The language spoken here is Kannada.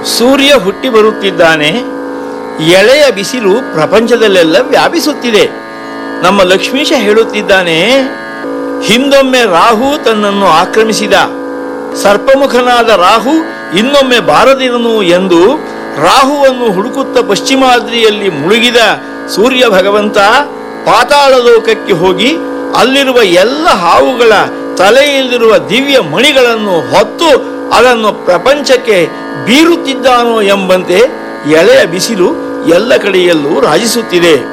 ಸೂರ್ಯ ಹುಟ್ಟಿ ಬರುತ್ತಿದ್ದಾನೆ ಎಳೆಯ ಬಿಸಿಲು ಪ್ರಪಂಚದಲ್ಲೆಲ್ಲ ವ್ಯಾಪಿಸುತ್ತಿದೆ ನಮ್ಮ ಲಕ್ಷ್ಮೀಶ ಹೇಳುತ್ತಿದ್ದಾನೆ ಹಿಂದೊಮ್ಮೆ ರಾಹು ತನ್ನನ್ನು ಆಕ್ರಮಿಸಿದ ಸರ್ಪಮುಖನಾದ ರಾಹು ಇನ್ನೊಮ್ಮೆ ಬಾರದಿರನು ಎಂದು ರಾಹುವನ್ನು ಹುಡುಕುತ್ತ ಪಶ್ಚಿಮಾದ್ರಿಯಲ್ಲಿ ಮುಳುಗಿದ ಸೂರ್ಯ ಭಗವಂತ ಪಾತಾಳ ಲೋಕಕ್ಕೆ ಹೋಗಿ ಅಲ್ಲಿರುವ ಎಲ್ಲ ಹಾವುಗಳ ತಲೆಯಲ್ಲಿರುವ ದಿವ್ಯ ಮಣಿಗಳನ್ನು ಹೊತ್ತು ಅದನ್ನು ಪ್ರಪಂಚಕ್ಕೆ ಬೀರುತ್ತಿದ್ದಾನೋ ಎಂಬಂತೆ ಎಳೆಯ ಬಿಸಿಲು ಎಲ್ಲ ಕಡೆಯಲ್ಲೂ ರಾಜಿಸುತ್ತಿದೆ